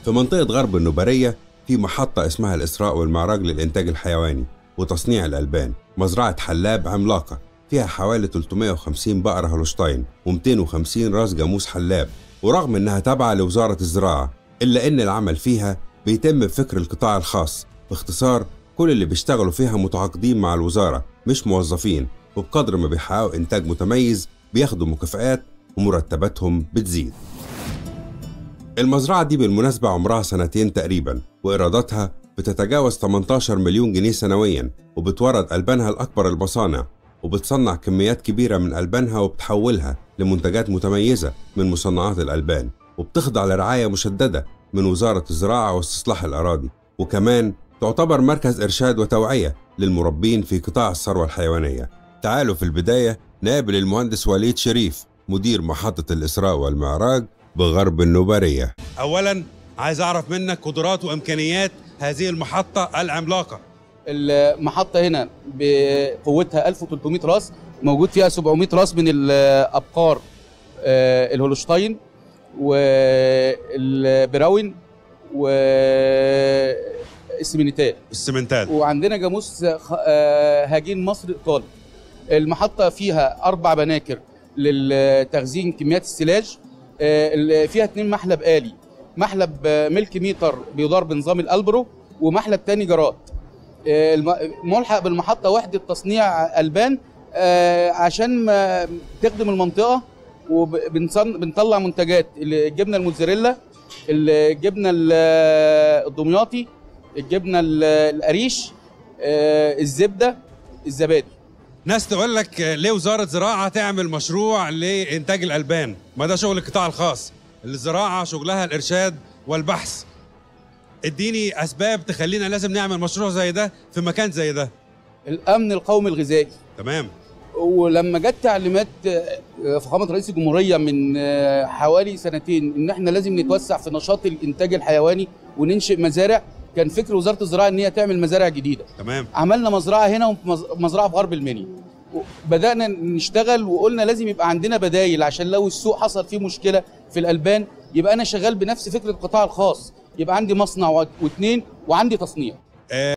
في منطقة غرب النوبرية في محطة اسمها الإسراء والمعراج للإنتاج الحيواني وتصنيع الألبان مزرعة حلاب عملاقة فيها حوالي 350 بقرة هولشتاين و250 راس جاموس حلاب ورغم إنها تابعة لوزارة الزراعة إلا إن العمل فيها بيتم بفكر القطاع الخاص باختصار كل اللي بيشتغلوا فيها متعاقدين مع الوزارة مش موظفين وبقدر ما بيحققوا إنتاج متميز بياخدوا مكافآت ومرتباتهم بتزيد المزرعة دي بالمناسبة عمرها سنتين تقريبا وإيراداتها بتتجاوز 18 مليون جنيه سنويا وبتورد ألبانها لأكبر المصانع وبتصنع كميات كبيرة من ألبانها وبتحولها لمنتجات متميزة من مصنعات الألبان وبتخضع لرعاية مشددة من وزارة الزراعة واستصلاح الأراضي وكمان تعتبر مركز إرشاد وتوعية للمربين في قطاع الثروة الحيوانية تعالوا في البداية نقابل المهندس وليد شريف مدير محطة الإسراء والمعراج بغرب النوبرية اولا عايز اعرف منك قدرات وامكانيات هذه المحطه العملاقه المحطة هنا بقوتها 1300 راس موجود فيها 700 راس من الأبقار آه، الهولشتاين والبراون والسمينيتال السمنتال وعندنا جاموس خ- آه، هجين مصر ايطالي المحطه فيها اربع بناكر للتخزين كميات السلاج آه، ال- فيها اتنين محلب آلي محلب آه، ملك ميتر بيدار بنظام الالبرو ومحلب تاني جراد آه، الم- ملحق بالمحطه وحده تصنيع البان آه، عشان ما تخدم المنطقه وبنطلع منتجات الجبنه الموتزاريلا الجبنه ال- الدمياطي الجبنه ال- القريش آه، الزبده الزبادي ناس تقول لك آه، ليه وزاره زراعه تعمل مشروع لانتاج الالبان ما ده شغل القطاع الخاص الزراعه شغلها الارشاد والبحث اديني اسباب تخلينا لازم نعمل مشروع زي ده في مكان زي ده الامن القومي الغذائي تمام ولما جت تعليمات آه، فخامه رئيس الجمهوريه من آه، حوالي سنتين ان احنا لازم نتوسع في نشاط الانتاج الحيواني وننشئ مزارع كان فكر وزاره الزراعه ان هي تعمل مزارع جديده تمام عملنا مزرعه هنا ومزرعه في غرب المنيا بدانا نشتغل وقلنا لازم يبقى عندنا بدايل عشان لو السوق حصل فيه مشكله في الالبان يبقى انا شغال بنفس فكره القطاع الخاص يبقى عندي مصنع واثنين وعندي تصنيع